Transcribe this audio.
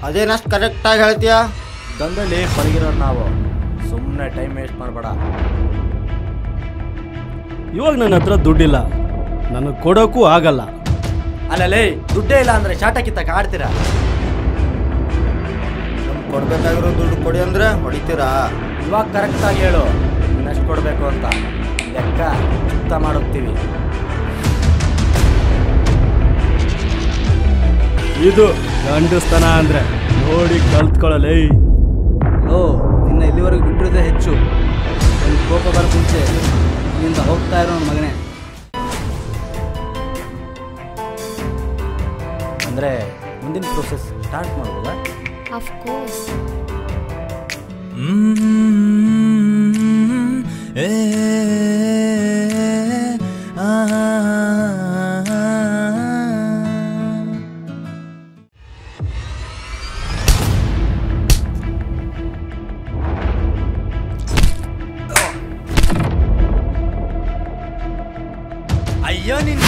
ಅದೇನಷ್ಟು ಕರೆಕ್ಟಾಗಿ ಹೇಳ್ತೀಯ ದಂಧೆಲಿ ಪಳಗಿರೋರು ನಾವು ಸುಮ್ಮನೆ ಟೈಮ್ ವೇಸ್ಟ್ ಮಾಡಬೇಡ ಇವಾಗ ನನ್ನ ಹತ್ರ ದುಡ್ಡಿಲ್ಲ ನನಗೆ ಕೊಡೋಕ್ಕೂ ಆಗಲ್ಲ ಅಲ್ಲಲೇ ದುಡ್ಡೇ ಇಲ್ಲ ಅಂದ್ರೆ ಶಾಟ ಕಿತ್ತಕ್ಕೆ ಆಡ್ತೀರಾ ನಮ್ಗೆ ಕೊಡ್ಬೇಕಾಗಿರೋ ದುಡ್ಡು ಕೊಡಿ ಅಂದ್ರೆ ಹೊಡಿತೀರಾ ಇವಾಗ ಕರೆಕ್ಟಾಗಿ ಹೇಳು ಇನ್ನೆಷ್ಟು ಕೊಡಬೇಕು ಅಂತ ಲೆಕ್ಕ ಚುಕ್ತ ಮಾಡೋಗ್ತೀವಿ ಇದು ಗಂಡಸ್ತನ ಅಂದ್ರೆ ನೋಡಿ ಕಲ್ತ್ಕೊಳ್ಳಲೇ ಓ ನಿನ್ನ ಇಲ್ಲಿವರೆಗೂ ಬಿಟ್ಟಿರೋದೇ ಹೆಚ್ಚು ಒಂದು ಕೋಪ ಬರ ಮುಂಚೆ ಇಲ್ಲಿಂದ ಹೋಗ್ತಾ ಇರೋ ನನ್ನ ಮಗನೇ ಅಂದರೆ ಮುಂದಿನ ಪ್ರೊಸೆಸ್ ಸ್ಟಾರ್ಟ್ ಮಾಡ್ಬೋದಾ Of course. ಅಯ್ಯೋ ನಿನ್ನ